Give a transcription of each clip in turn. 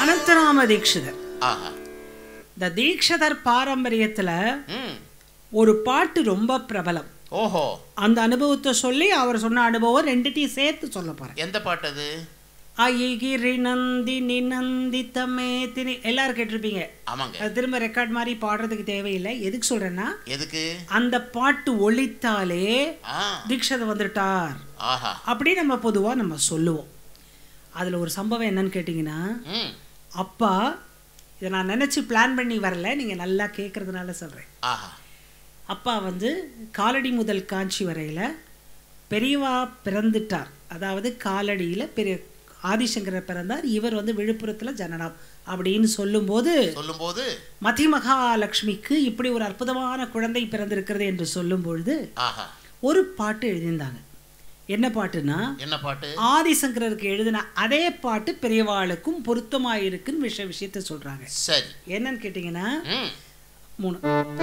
அனந்தராம தீக்ஷிதர் ஆஹா இந்த தீக்ஷதர் பாரம்பரியத்துல ம் ஒரு பாட்டு ரொம்ப பிரபலம் ஓஹோ அந்த அனுபவத்தை சொல்லி அவர் சொன்ன அனுபவம் ரெண்டுத்தையும் சேர்த்து சொல்ல போறேன் எந்த பாட்டு அது ஐகிரி நந்தினி நந்தித்தமே தினி எல்லாரும் கேட்டிருப்பீங்க ஆமாங்க அது திரும்ப ரெக்கார்ட் மாதிரி பாடுறதுக்கு தேவையில்லை எதுக்கு சொல்றேன்னா எதுக்கு அந்த பாட்டு ஒழித்தாலே ஆ தீக்ஷதை வந்துட்டார் ஆஹா அப்படி நம்ம பொதுவா நம்ம சொல்லுவோம் அதுல ஒரு சம்பவம் என்னன்னு கேட்டிங்கன்னா ம் அப்பா இதை நான் நினைச்சு பிளான் பண்ணி வரல நீங்க நல்லா கேட்கறதுனால சொல்றேன் ஆஹா அப்பா வந்து காலடி முதல் காஞ்சி வரையில பெரியவா பிறந்துட்டார் அதாவது காலடியில பெரிய ஆதிசங்கரர் பிறந்தார் இவர் வந்து விழுப்புரத்துல ஜனனம் அப்படின்னு சொல்லும்போது சொல்லும்போது மதி மகாலட்சுமிக்கு இப்படி ஒரு அற்புதமான குழந்தை பிறந்திருக்கிறது என்று சொல்லும் பொழுது ஆஹா ஒரு பாட்டு எழுதியிருந்தாங்க என்ன பாட்டுன்னா என்ன பாட்டு ஆதிசங்கரருக்கு எழுதின அதே பாட்டு பெரியவாளுக்கும் பொருத்தமாயிருக்குன்னு விஷ விஷயத்த சொல்றாங்க சரி என்னன்னு கேட்டிங்கன்னா ம் மூணு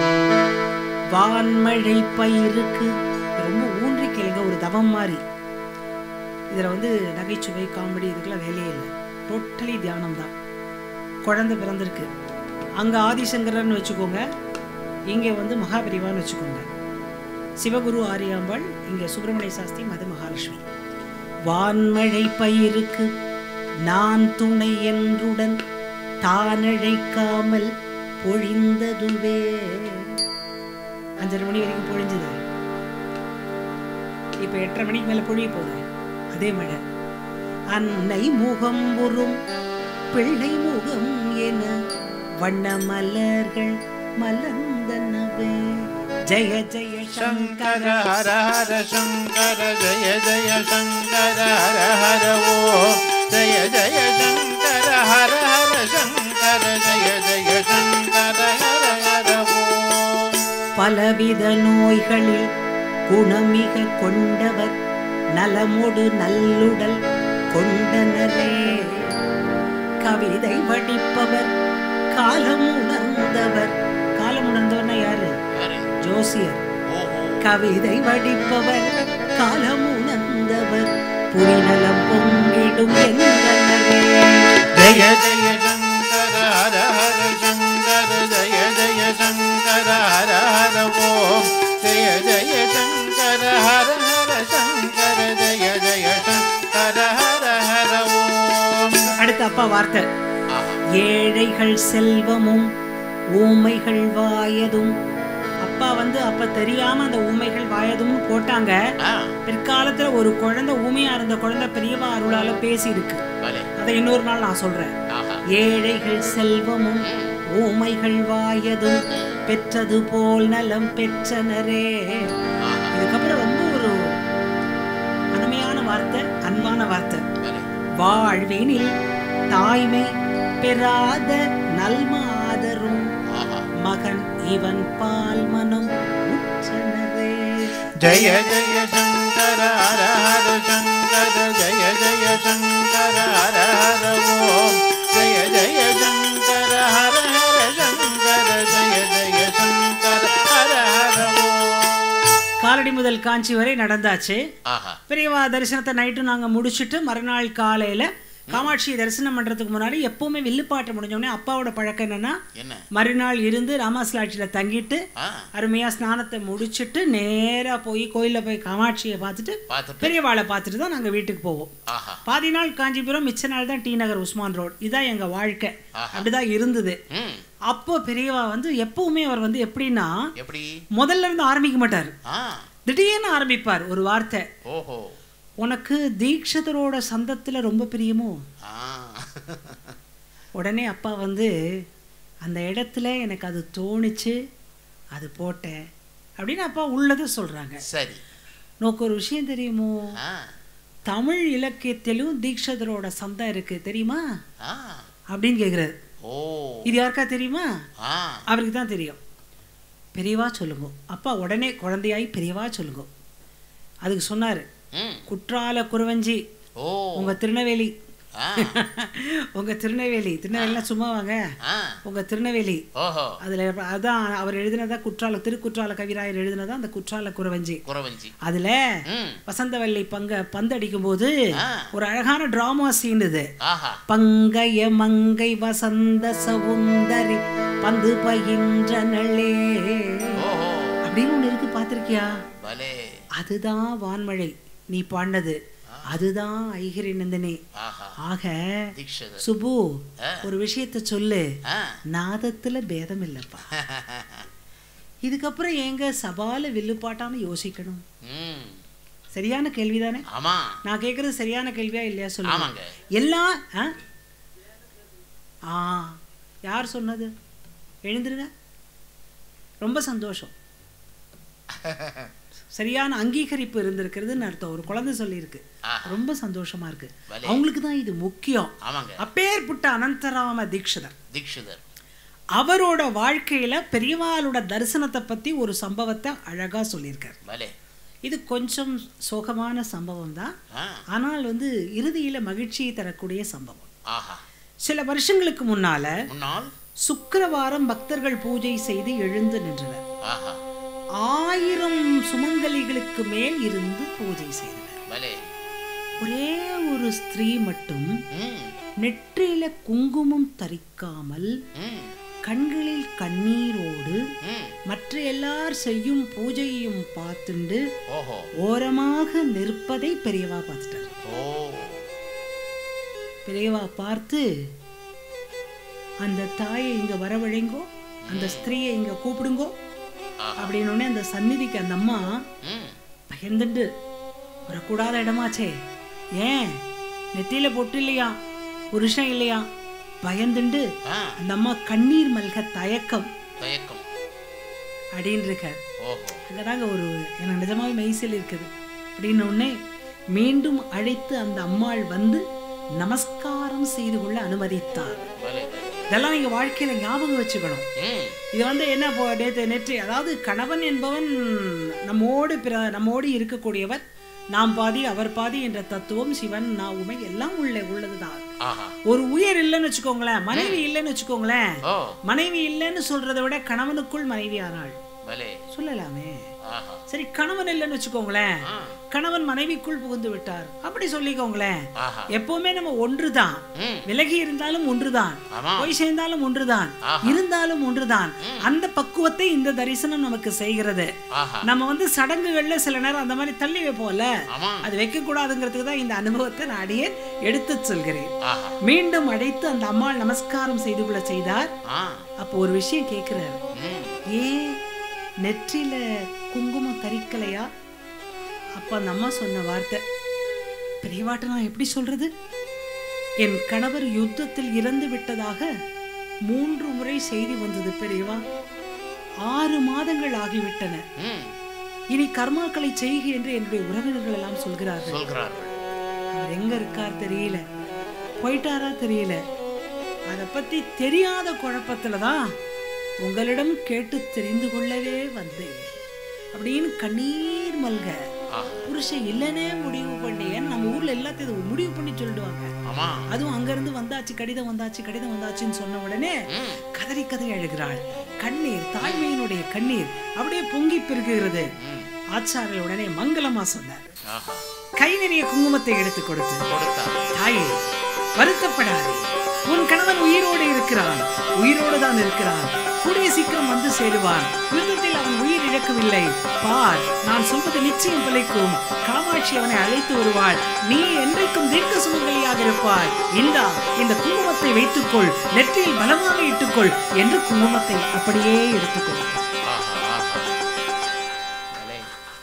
வான்மழை பயிருக்கு இது ரொம்ப ஊன்றி கேளுங்க ஒரு தவம் மாதிரி இதுல வந்து நகைச்சுவை காமெடி இதுக்கெல்லாம் வேலையே இல்லை டோட்டலி தியானம் தான் குழந்தை பிறந்திருக்கு அங்க ஆதிசங்கரர்னு வச்சுக்கோங்க இங்க வந்து மகாபரிவான்னு வச்சுக்கோங்க சிவகுரு ஆரியாம்பாள் இங்க சுப்பிரமணிய சாஸ்திரி மது மகாலட்சுமி வான்மழை பயிருக்கு நான் துணை என்றுடன் தானழைக்காமல் பொழிந்ததுவே அஞ்சரை மணி வரைக்கும் பொழிஞ்சது இப்ப எட்டரை மணிக்கு மேல பொழிய போகுது அதே மழை அன்னை முகம் உறும் பிள்ளை முகம் என வண்ண மலர்கள் மலர்ந்தனவே ஜெய ஜெய சங்கர சங்கர ஹர ஹர சங்கர ஜய ஜய சங்கர ஹர ஹர ஓ ஜய ஜய சங்கர ஹர ஹர சங்கர ஜய ஜய சங்கர ஹர ஹர ஓ பலவித நோய்களில் குணமிக கொண்டவர் நலமொடு நல்லுடல் கொண்டனரே கவிதை வடிப்பவர் காலம் உணர்ந்தவர் காலம் உணர்ந்தவர்னா யாரு யாரு? ஜோசியர் ஓஹோ கவிதை வடிப்பவர் காலம் உணர்ந்தவர் புரிநலம் பொங்கிடும் என்றனரே ஜய ஜய சங்கர ஹர ஹர சங்கர ஜய ஜய சங்கர ஹர ஹர ஓம் ஜய ஜய சங்கர ஹர ஹர சங்கர ஜய ஜய சங்கர ஹர ஹர ஓம் அடுத்த அப்பா வார்த்தை ஆஹா. ஏழைகள் செல்வமும் ஊமைகள் வாயதும் அப்பா வந்து அப்ப தெரியாம அந்த ஊமைகள் வாயதும் போட்டாங்க ஆ, பிற்காலத்துல ஒரு குழந்தை ஊமையா இருந்த குழந்தை பெரியவா அருளால பேசி இருக்கு பலே. அதை இன்னொரு நாள் நான் சொல்றேன் ஆஹா. ஏழைகள் செல்வமும் ஊமைகள் வாயதும் பெற்றது போல் நலம் பெற்றனரே ஆஹா. இதுக்கப்புறம் ரொம்ப ஒரு அருமையான வார்த்தை அன்பான வார்த்தை பலே. வாழ்வினில் தாய்மை பெறாத நல்மாதரும் ஆஹா. மகன் இவன் பால் மனம் உற்றனரே ஜய ஜய சங்கர ஹர ஹர சங்கர ஜய ஜய சங்கர ஹர ஹர ஓம் ஜய ஜய சங்கர ஹர ஹர சங்கர ஜய ஜய சங்கர ஹர ஹர ஓம் காலடி முதல் காஞ்சி வரை நடந்தாச்சு ஆஹா பெரியவா தரிசனத்தை நைட்டு நாங்க முடிச்சிட்டு மறுநாள் காலையில காமாட்சியை தரிசனம் பண்றதுக்கு முன்னாடி எப்பவுமே வில்லுப்பாட்டு முடிஞ்ச உடனே அப்பாவோட பழக்கம் என்னன்னா என்ன மறுநாள் இருந்து ராமாஸ்லாட்சியில தங்கிட்டு ஆ அருமையா ஸ்நானத்தை முடிச்சிட்டு நேரா போய் கோயில்ல போய் காமாட்சியை பார்த்துட்டு பார்த்துட்டு பெரியவாளை பார்த்துட்டு தான் நாங்க வீட்டுக்கு போவோம் ஆஹா பாதி நாள் காஞ்சிபுரம் மிச்ச நாள் தான் டி நகர் உஸ்மான் ரோட் இதான் எங்க வாழ்க்கை ஆஹா. அப்படிதான் இருந்தது ம் அப்போ பெரியவா வந்து எப்பவுமே அவர் வந்து எப்படின்னா எப்படி முதல்ல இருந்து ஆரம்பிக்க மாட்டார் ஆ திடீர்னு ஆரம்பிப்பார் ஒரு வார்த்தை ஓஹோ உனக்கு தீக்ஷதரோட சந்தத்துல ரொம்ப பிரியமோ ஆ உடனே அப்பா வந்து அந்த இடத்துல எனக்கு அது தோணுச்சு அது போட்டேன் அப்படின்னு அப்பா உள்ளதை சொல்றாங்க சரி நோக்கு ஒரு விஷயம் தெரியுமோ ஆ தமிழ் இலக்கியத்திலும் தீக்ஷதரோட சந்தம் இருக்கு தெரியுமா ஆ அப்படின்னு கேக்குறாரு ஓ இது யாருக்கா தெரியுமா ஆ அவருக்கு தான் தெரியும் பெரியவா சொல்லுங்க அப்பா உடனே குழந்தையாய் பெரியவா சொல்லுங்க அதுக்கு சொன்னாரு ம் குற்றால குறவஞ்சி ஓ உங்க திருநெல்வேலி ஆ உங்க திருநெல்வேலி திருநெல்வேலிலாம் சும்மா வாங்க ஆ உங்க திருநெல்வேலி ஓஹோ அதுல அதான் அவர் எழுதினதா குற்றால திருக்குற்றால கவிராயர் எழுதினதா அந்த குற்றால குறவஞ்சி குறவஞ்சி அதுல ம் வசந்தவல்லி பங்க பந்தடிக்கும் போது ஆ ஒரு அழகான டிராமா சீன் இது ஆஹா பங்கைய மங்கை வசந்த சவுந்தரி பந்து பயின்ற நள்ளே ஓஹோ அப்படின்னு ஒண்ணு இருக்கு பாத்திருக்கியா பலே அதுதான் வான்மழை நீ பாடினது அதுதான் ஐகிரி நந்தினி ஆஹா ஆக தீக்ஷதர் சுபு ஆ. ஒரு விஷயத்த சொல்லு ஆ நாதத்துல பேதம் இல்லப்பா இதுக்கப்புறம் ஏங்க சபால வில்லுப்பாட்டான்னு யோசிக்கணும் ம் சரியான கேள்விதானே ஆமா நான் கேட்கறது சரியான கேள்வியா இல்லையா சொல்லுங்க ஆமாங்க எல்லாம் ஆ? ஆ யார் சொன்னது எழுந்துருங்க ரொம்ப சந்தோஷம் சரியான அங்கீகரிப்பு இருந்திருக்கிறதுன்னு அர்த்தம் ஒரு குழந்தை சொல்லியிருக்கு ஆஹா. ரொம்ப சந்தோஷமா இருக்கு பலே. அவங்களுக்கு தான் இது முக்கியம் ஆமாங்க அப்பேற்பட்ட அனந்தராம தீக்ஷிதர் தீக்ஷதர் அவரோட வாழ்க்கையில பெரியவாளோட தரிசனத்தை பத்தி ஒரு சம்பவத்தை அழகா சொல்லியிருக்கார் பலே இது கொஞ்சம் சோகமான சம்பவம் தான் ஆ ஆனால் வந்து இறுதியில மகிழ்ச்சியை தரக்கூடிய சம்பவம் ஆஹா சில வருஷங்களுக்கு முன்னால முன்னால் சுக்கிரவாரம் பக்தர்கள் பூஜை செய்து எழுந்து நின்றனர் ஆஹா ஆயிரம் சுமங்கலிகளுக்கு மேல் இருந்து பூஜை செய்தனர் பலே ஒரே ஒரு ஸ்திரீ மட்டும் ம் நெற்றியில குங்குமம் தரிக்காமல் ம் கண்களில் கண்ணீரோடு ம் மற்ற எல்லார் செய்யும் பூஜையையும் பார்த்துண்டு ஓஹோ ஓரமாக நிற்பதை பெரியவா பார்த்துட்டார் ஓ பெரியவா பார்த்து அந்த தாயை இங்க வரவழைங்கோ அந்த ஸ்திரீயை இங்க கூப்பிடுங்கோ ஆஹா. அப்படின்னு உடனே அந்த சந்நிதிக்கு அந்த அம்மா ம் பயந்துண்டு வரக்கூடாத இடமாச்சே ஏன் நெத்தியில பொட்டு இல்லையா புருஷன் இல்லையா பயந்துண்டு ஆ அந்த அம்மா கண்ணீர் மல்க தயக்கம் தயக்கம் அப்படின்னு இருக்கார் ஓஹோ அங்கதாங்க ஒரு எனக்கு நிஜமாவே மெய்சில் இருக்குது அப்படின்னு உடனே மீண்டும் அழைத்து அந்த அம்மாள் வந்து நமஸ்காரம் செய்து கொள்ள அனுமதித்தார் பலே பலே இதெல்லாம் நீங்க வாழ்க்கையில ஞாபகம் வச்சுக்கணும் ம் இது வந்து என்ன இப்போ நேற்று நெற்றி அதாவது கணவன் என்பவன் நம்மோடு பிற நம்மோடு இருக்கக்கூடியவர் நாம் பாதி அவர் பாதி என்ற தத்துவம் சிவன் நான் உமை எல்லாம் உள்ள உள்ளதுதான் ஆஹா ஒரு உயிர் இல்லைன்னு வச்சுக்கோங்களேன் மனைவி இல்லைன்னு வச்சுக்கோங்களேன் ஓ மனைவி இல்லைன்னு சொல்றதை விட கணவனுக்குள் மனைவி ஆனாள் பலே சொல்லலாமே ஆஹா சரி கணவன் இல்லைன்னு வச்சுக்கோங்களேன் ஆ கணவன் மனைவிக்குள் புகுந்து விட்டார் அப்படி சொல்லிக்கோங்களேன் ஆஹா எப்பவுமே நம்ம ஒன்றுதான் ம் விலகி இருந்தாலும் ஒன்றுதான் ஆமா போய் சேர்ந்தாலும் ஒன்றுதான் ஆஹா. இருந்தாலும் ஒன்றுதான் அந்த பக்குவத்தை இந்த தரிசனம் நமக்கு செய்கிறது ஆஹா நம்ம வந்து சடங்குகள்ல சில நேரம் அந்த மாதிரி தள்ளி வைப்போம்ல ஆமா அது வைக்க கூடாதுங்கிறதுக்கு தான் இந்த அனுபவத்தை நான் அடியே எடுத்துச் சொல்கிறேன் ஆஹா மீண்டும் அழைத்து அந்த அம்மாள் நமஸ்காரம் செய்து கொள்ள செய்தார் ஆ அப்போ ஒரு விஷயம் கேட்கிறார் ம் ஏன் நெற்றியில குங்குமம் தரிக்கலையா அப்ப அந்த அம்மா சொன்ன வார்த்தை பெரியவாட்ட நான் எப்படி சொல்றது என் கணவர் யுத்தத்தில் இறந்து விட்டதாக மூன்று முறை செய்தி வந்தது பெரியவா ஆறு மாதங்கள் ஆகிவிட்டன ம் இனி கர்மாக்களை செய்க என்று என்னுடைய உறவினர்கள் எல்லாம் சொல்கிறார்கள் சொல்கிறார்கள் அவர் எங்க இருக்கார் தெரியல போயிட்டாரா தெரியல அதை பத்தி தெரியாத குழப்பத்துல தான் உங்களிடம் கேட்டு தெரிந்து கொள்ளவே வந்தேன் அப்படின்னு கண்ணீர் மல்க ஆஹா புருஷன் இல்லைன்னே முடிவு பண்ணி ஏன்னா நம்ம ஊர்ல எல்லாத்தையும் இது முடிவு பண்ணி சொல்லிடுவாங்க ஆமா அதுவும் அங்க இருந்து வந்தாச்சு கடிதம் வந்தாச்சு கடிதம் வந்தாச்சுன்னு சொன்ன உடனே ம் கதறி கதறி அழுகிறாள் கண்ணீர் தாய்மையினுடைய கண்ணீர் அப்படியே பொங்கி பெருகுகிறது ம் ஆச்சாரியர் உடனே மங்களமா சொன்னார் ஆஹா கை நிறைய குங்குமத்தை எடுத்து கொடுத்து கொடுத்தார் தாயே வருத்தப்படாதே உன் கணவன் உயிரோடு இருக்கிறான் உயிரோடு தான் இருக்கிறான் கூடிய சீக்கிரம் வந்து சேருவான் யுத்தத்தில் அவன் உயிர் இழக்கவில்லை பார் நான் சொல்வது நிச்சயம் பிழைக்கும் காமாட்சி அவனை அழைத்து வருவாள் நீ என்றைக்கும் தீர்க்க சுமங்கலியாக இருப்பாய் இந்தா இந்த குங்குமத்தை வைத்துக்கொள் நெற்றியில் பலமாக இட்டுக்கொள் என்று குங்குமத்தை அப்படியே எடுத்துக்கொள் ஆஹா ஆஹா பலே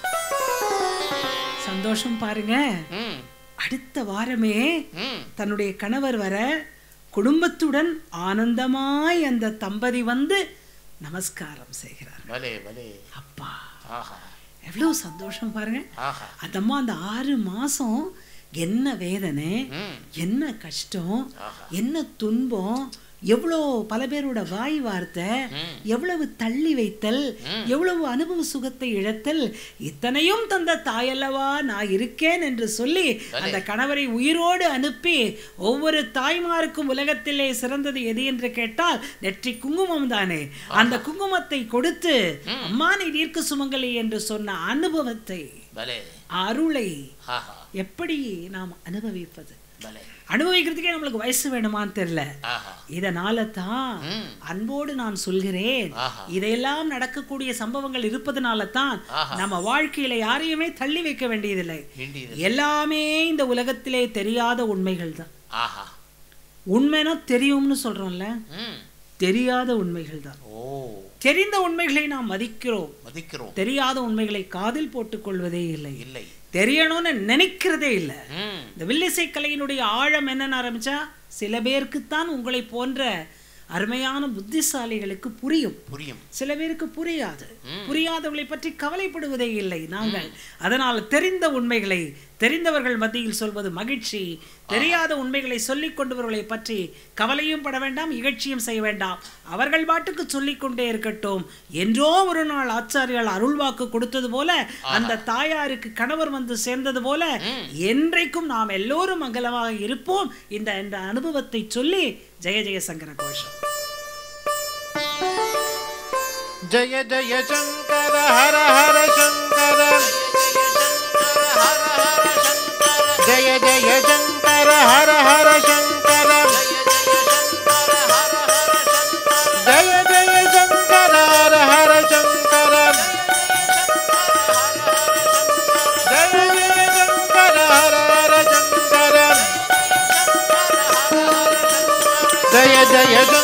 சந்தோஷம் பாருங்க ம் அடுத்த வாரமே ம் தன்னுடைய கணவர் வர குடும்பத்துடன் ஆனந்தமாய் அந்த தம்பதி வந்து நமஸ்காரம் செய்கிறார் பலே பலே அப்பா ஆஹா எவ்வளவு சந்தோஷம் பாருங்க ஆஹா அந்த அம்மா அந்த ஆறு மாசம் என்ன வேதனை ம் என்ன கஷ்டம் ஆஹா என்ன துன்பம் எவ்வளோ பல பேரோட வாய் வார்த்தை எவ்வளவு தள்ளி வைத்தல் எவ்வளவு அனுபவ சுகத்தை இழத்தல் இத்தனையும் தந்த தாயல்லவா நான் இருக்கேன் என்று சொல்லி அந்த கணவரை உயிரோடு அனுப்பி ஒவ்வொரு தாய்மாருக்கும் உலகத்திலே சிறந்தது எது என்று கேட்டால் நெற்றி குங்குமம் தானே அந்த குங்குமத்தை கொடுத்து அம்மா நீ தீர்க்க சுமங்கலி என்று சொன்ன அனுபவத்தை பலே அருளை ஆஹா எப்படி நாம் அனுபவிப்பது பலே அனுபவிக்கிறதுக்கே நம்மளுக்கு வயசு வேணுமான்னு தெரியல ஆஹா இதனால தான் ம். அன்போடு நான் சொல்கிறேன் ஆஹா. இதையெல்லாம் நடக்கக்கூடிய சம்பவங்கள் இருப்பதனால தான் ஆஹா. நம்ம வாழ்க்கையில யாரையுமே தள்ளி வைக்க வேண்டியதில்லை வேண்டியது எல்லாமே இந்த உலகத்திலே தெரியாத உண்மைகள் தான் ஆஹா உண்மைனா தெரியும்னு சொல்றோம்ல ம் தெரியாத உண்மைகள் தான் ஓ தெரிந்த உண்மைகளை நாம் மதிக்கிறோம் மதிக்கிறோம் தெரியாத உண்மைகளை காதில் போட்டுக் கொள்வதே இல்லை இல்லை தெரியணும்னு நினைக்கிறதே இல்லை ம் இந்த வில்லிசை கலையினுடைய ஆழம் என்னன்னு ஆரம்பிச்சா சில பேருக்குத்தான் உங்களை போன்ற அருமையான புத்திசாலிகளுக்கு புரியும் புரியும் சில பேருக்கு புரியாது புரியாதவர்களை பற்றி கவலைப்படுவதே இல்லை நாங்கள் அதனால் தெரிந்த உண்மைகளை தெரிந்தவர்கள் மத்தியில் சொல்வது மகிழ்ச்சி தெரியாத உண்மைகளை சொல்லிக் கொண்டவர்களை பற்றி கவலையும் பட வேண்டாம் இகழ்ச்சியும் செய்ய வேண்டாம் அவர்கள் பாட்டுக்கு சொல்லிக் கொண்டே இருக்கட்டும் என்றோ ஒரு நாள் ஆச்சாரியால் அருள்வாக்கு கொடுத்தது போல அந்த தாயாருக்கு கணவர் வந்து சேர்ந்தது போல என்றைக்கும் நாம் எல்லோரும் மங்களமாக இருப்போம் இந்த இந்த அனுபவத்தை சொல்லி ஜெய ஜெய சங்கர கோஷம் ஜய ஜய சங்கர ஹர ஹர சங்கர ஜய ஜய சங்கர ஹர ஹர சங்கர ஜய ஜய சங்கர ஹர ஹர சங்கர ஜய ஜய சங்கர ஹர ஹர சங்கர ஜய ஜய